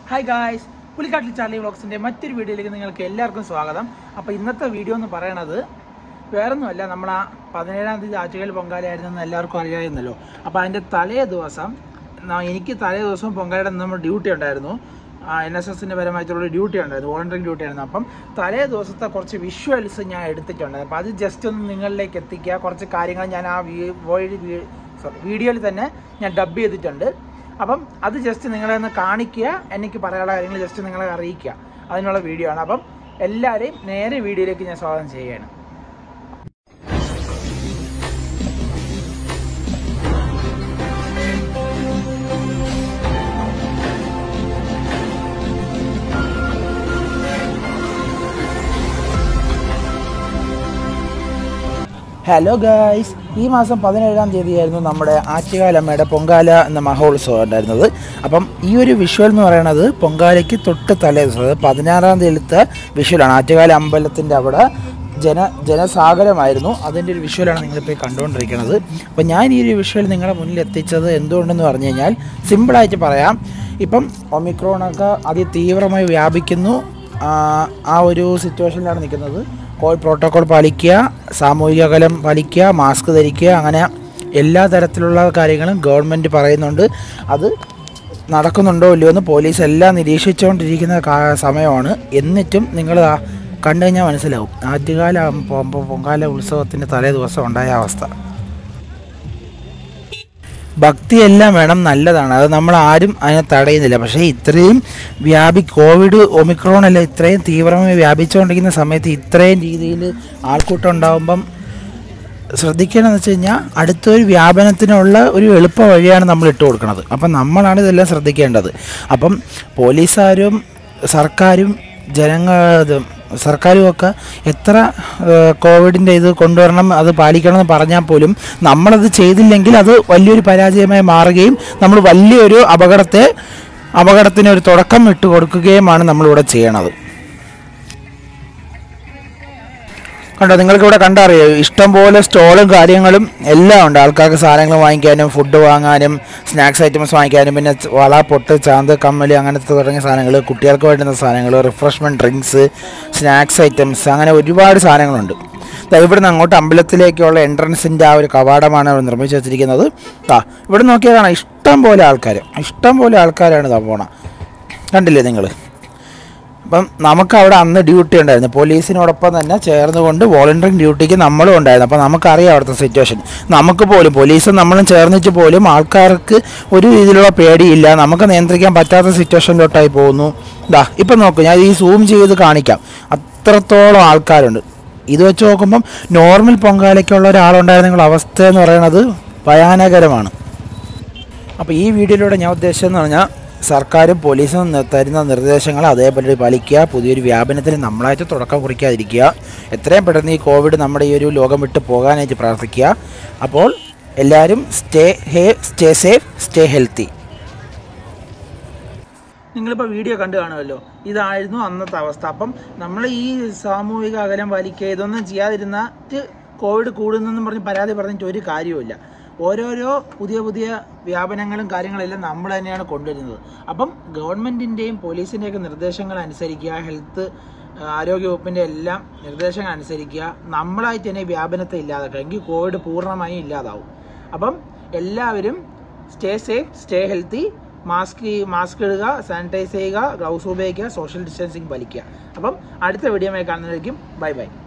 hi guys പുലിക്കാട്ടിൽ Charlie വ്ളോഗ്സിൻ്റെ മറ്റൊരു വീഡിയോയിലേക്ക് നിങ്ങൾക്ക് എല്ലാവർക്കും സ്വാഗതം അപ്പോൾ ഇന്നത്തെ വീഡിയോ എന്ന് പറയണത് വേറൊന്നുമല്ല നമ്മൾ ആ പതിനേഴാം തീയതി ആറ്റുകാൽ പൊങ്കാലയായിരുന്നെന്ന് എല്ലാവർക്കും അറിയാമായിരുന്നല്ലോ അപ്പോൾ അതിൻ്റെ തലേ ദിവസം ന- എനിക്ക് തലേ ദിവസം പൊങ്കാലയുടെ നമ്മൾ ഡ്യൂട്ടി ഉണ്ടായിരുന്നു എൻ എസ് എസിൻ്റെ പരമായിട്ടുള്ള ഡ്യൂട്ടി ഉണ്ടായിരുന്നു വോളണ്ടറി ഡ്യൂട്ടി ആയിരുന്നു അപ്പം തലേ ദിവസത്തെ കുറച്ച് വിഷ്വൽസ് ഞാൻ എടുത്തിട്ടുണ്ട് അപ്പോൾ അത് ജസ്റ്റ് ഒന്ന് നിങ്ങളിലേക്ക് എത്തിക്കുക കുറച്ച് കാര്യങ്ങൾ ഞാൻ ആ സോറി വീഡിയോയിൽ തന്നെ ഞാൻ ഡബ് ചെയ്തിട്ടുണ്ട് അപ്പം അത് ജസ്റ്റ് നിങ്ങളെ ഒന്ന് കാണിക്കുക എനിക്ക് പറയാനുള്ള കാര്യങ്ങൾ ജസ്റ്റ് നിങ്ങളെ അറിയിക്കുക അതിനുള്ള വീഡിയോ ആണ് അപ്പം എല്ലാവരെയും നേരെ വീഡിയോയിലേക്ക് ഞാൻ സ്വാഗതം ചെയ്യുകയാണ് ഹലോ ഗായ്സ് ഈ മാസം പതിനേഴാം തീയതിയായിരുന്നു നമ്മുടെ ആറ്റുകാലമ്മയുടെ പൊങ്കാല എന്ന മഹോത്സവം ഉണ്ടായിരുന്നത് അപ്പം ഈ ഒരു വിഷ്വൽ എന്ന് പറയുന്നത് പൊങ്കാലയ്ക്ക് തൊട്ട് തലേ ദിവസം അതായത് പതിനാറാം തീയതിയിലത്തെ വിഷ്വലാണ് ആറ്റുകാല അമ്പലത്തിൻ്റെ അവിടെ ജന ജനസാഗരമായിരുന്നു അതിൻ്റെ ഒരു വിഷ്വലാണ് നിങ്ങളിപ്പോൾ ഈ കണ്ടുകൊണ്ടിരിക്കുന്നത് അപ്പോൾ ഞാൻ ഈ ഒരു വിഷ്വൽ നിങ്ങളുടെ മുന്നിൽ എത്തിച്ചത് എന്തുകൊണ്ടെന്ന് പറഞ്ഞു കഴിഞ്ഞാൽ സിമ്പിളായിട്ട് പറയാം ഇപ്പം ഒമിക്രോണൊക്കെ അതിതീവ്രമായി വ്യാപിക്കുന്നു ആ, ആ ഒരു സിറ്റുവേഷനിലാണ് നിൽക്കുന്നത് കോവിഡ് പ്രോട്ടോകോൾ പാലിക്കുക സാമൂഹിക അകലം പാലിക്കുക മാസ്ക് ധരിക്കുക അങ്ങനെ എല്ലാ തരത്തിലുള്ള കാര്യങ്ങളും ഗവൺമെൻറ് പറയുന്നുണ്ട് അത് നടക്കുന്നുണ്ടോ ഇല്ലയോ എന്ന് പോലീസ് എല്ലാം നിരീക്ഷിച്ചുകൊണ്ടിരിക്കുന്ന കാ- സമയമാണ് എന്നിട്ടും നിങ്ങൾ കണ്ടു കഴിഞ്ഞാൽ മനസ്സിലാവും ആദ്യകാല പൊ- പൊങ്കാല ഉത്സവത്തിൻ്റെ തലേ ദിവസം ഉണ്ടായ അവസ്ഥ ഭക്തിയെല്ലാം വേണം നല്ലതാണ് അത് നമ്മൾ ആരും അതിനെ തടയുന്നില്ല പക്ഷേ ഇത്രയും വ്യാപി കോവിഡ് ഒമിക്രോൺ അല്ല ഇത്രയും തീവ്രമായി വ്യാപിച്ചുകൊണ്ടിരിക്കുന്ന സമയത്ത് ഇത്രയും രീതിയിൽ ആൾക്കൂട്ടം ഉണ്ടാകുമ്പം ശ്രദ്ധിക്കണമെന്ന് വെച്ച് കഴിഞ്ഞാൽ അടുത്തൊരു വ്യാപനത്തിനുള്ള ഒരു എളുപ്പ വഴിയാണ് നമ്മൾ ഇട്ട് കൊടുക്കുന്നത് അപ്പം നമ്മളാണ് ഇതെല്ലാം ശ്രദ്ധിക്കേണ്ടത് അപ്പം പോലീസുകാരും സർക്കാരും ജനങ്ങൾ ഇത് സർക്കാരും ഒക്കെ എത്ര ഏഹ്, കോവിഡിൻ്റെ ഇത് കൊണ്ടുവരണം അത് പാലിക്കണം എന്ന് പറഞ്ഞാൽ പോലും നമ്മളത് ചെയ്തില്ലെങ്കിൽ അത് വലിയൊരു പരാജയമായി മാറുകയും നമ്മൾ വലിയൊരു അപകടത്തെ അപകടത്തിന് ഒരു തുടക്കം ഇട്ട് കൊടുക്കുകയുമാണ് നമ്മളിവിടെ ചെയ്യണത് കണ്ടോ നിങ്ങൾക്ക് ഇവിടെ കണ്ടറിയോ ഇഷ്ടം പോലെ സ്റ്റോളും കാര്യങ്ങളും എല്ലാം ഉണ്ട് ആൾക്കാർക്ക് സാധനങ്ങൾ വാങ്ങിക്കാനും ഫുഡ് വാങ്ങാനും സ്നാക്സ് ഐറ്റംസ് വാങ്ങിക്കാനും പിന്നെ ച- വള പൊട്ട് ചാന്ത് കമ്മൽ അങ്ങനത്തെ തുടങ്ങിയ സാധനങ്ങൾ കുട്ടികൾക്ക് വേണ്ടുന്ന സാധനങ്ങൾ റിഫ്രഷ്മെൻറ്റ് ഡ്രിങ്ക്സ് സ്നാക്സ് ഐറ്റംസ് അങ്ങനെ ഒരുപാട് സാധനങ്ങളുണ്ട് ദാ ഇവിടുന്ന് അങ്ങോട്ട് അമ്പലത്തിലേക്കുള്ള എൻട്രൻസിൻ്റെ ആ ഒരു കവാടമാണ് ഇവിടെ നിർമ്മിച്ച് വെച്ചിരിക്കുന്നത് ആ ഇവിടെ നോക്കിയാൽ കാണാം ഇഷ്ടം പോലെ ആൾക്കാർ ഇഷ്ടം പോലെ ആൾക്കാരാണ് ഇതാ പോണ കണ്ടില്ലേ നിങ്ങൾ അപ്പം നമുക്ക് അവിടെ അന്ന് ഡ്യൂട്ടി ഉണ്ടായിരുന്നു പോലീസിനോടൊപ്പം തന്നെ ചേർന്നുകൊണ്ട് വോളണ്ടറിങ് ഡ്യൂട്ടിക്ക് നമ്മളും ഉണ്ടായിരുന്നു അപ്പം നമുക്കറിയാം അവിടുത്തെ സിറ്റുവേഷൻ നമുക്ക് പോലും പോലീസും നമ്മളും ചേർന്നിട്ട് പോലും ആൾക്കാർക്ക് ഒരു രീതിയിലുള്ള പേടിയില്ല നമുക്ക് നിയന്ത്രിക്കാൻ പറ്റാത്ത സിറ്റുവേഷനിലോട്ടായി പോകുന്നു ഇതാ ഇപ്പം നോക്കൂ ഞാൻ ഈ സൂം ചെയ്ത് കാണിക്കാം അത്രത്തോളം ആൾക്കാരുണ്ട് ഇത് വെച്ച് നോക്കുമ്പം നോർമൽ പൊങ്കാലയ്ക്കുള്ള ഒരാളുണ്ടായിരുന്നെങ്കിൽ അവസ്ഥ എന്ന് പറയുന്നത് ഭയാനകരമാണ് അപ്പോൾ ഈ വീഡിയോയിലൂടെ ഞാൻ ഉദ്ദേശിച്ചത് എന്ന് പറഞ്ഞാൽ സർക്കാരും പോലീസും നി- തരുന്ന നിർദ്ദേശങ്ങൾ അതേപോലെ പാലിക്കുക പുതിയൊരു വ്യാപനത്തിന് നമ്മളായിട്ട് തുടക്കം കുറിക്കാതിരിക്കുക എത്രയും പെട്ടെന്ന് ഈ കോവിഡ് നമ്മുടെ ഈ ഒരു ലോകം വിട്ട് പോകാനായിട്ട് പ്രാർത്ഥിക്കുക അപ്പോൾ എല്ലാവരും stay hey stay safe stay healthy നിങ്ങളിപ്പോൾ വീഡിയോ കണ്ടു കാണുമല്ലോ ഇതായിരുന്നു അന്നത്തെ അവസ്ഥ അപ്പം നമ്മൾ ഈ സാമൂഹിക അകലം പാലിക്കുക ഇതൊന്നും ചെയ്യാതിരുന്നിട്ട് കോവിഡ് കൂടുന്നെന്നും പറഞ്ഞ് പരാതി പറഞ്ഞിട്ട് ഒരു കാര്യവുമില്ല ഓരോരോ പുതിയ പുതിയ വ്യാപനങ്ങളും കാര്യങ്ങളെല്ലാം നമ്മൾ തന്നെയാണ് കൊണ്ടുവരുന്നത് അപ്പം ഗവൺമെൻറ്റിൻ്റെയും പോലീസിൻ്റെയൊക്കെ നിർദ്ദേശങ്ങൾ അനുസരിക്കുക ഹെൽത്ത് ആരോഗ്യ വകുപ്പിൻ്റെ എല്ലാം നിർദ്ദേശങ്ങൾ അനുസരിക്കുക നമ്മളായിട്ട് തന്നെ ഈ വ്യാപനത്തെ ഇല്ലാതാക്കുക എങ്കിൽ കോവിഡ് പൂർണ്ണമായും ഇല്ലാതാവും അപ്പം എല്ലാവരും stay safe stay healthy mask mask ഇടുക സാനിറ്റൈസ് ചെയ്യുക ഗ്ലൗസ് ഉപയോഗിക്കുക സോഷ്യൽ ഡിസ്റ്റൻസിങ് പാലിക്കുക അപ്പം അടുത്ത വീഡിയോ കാണുന്നതായിരിക്കും ബൈ ബൈ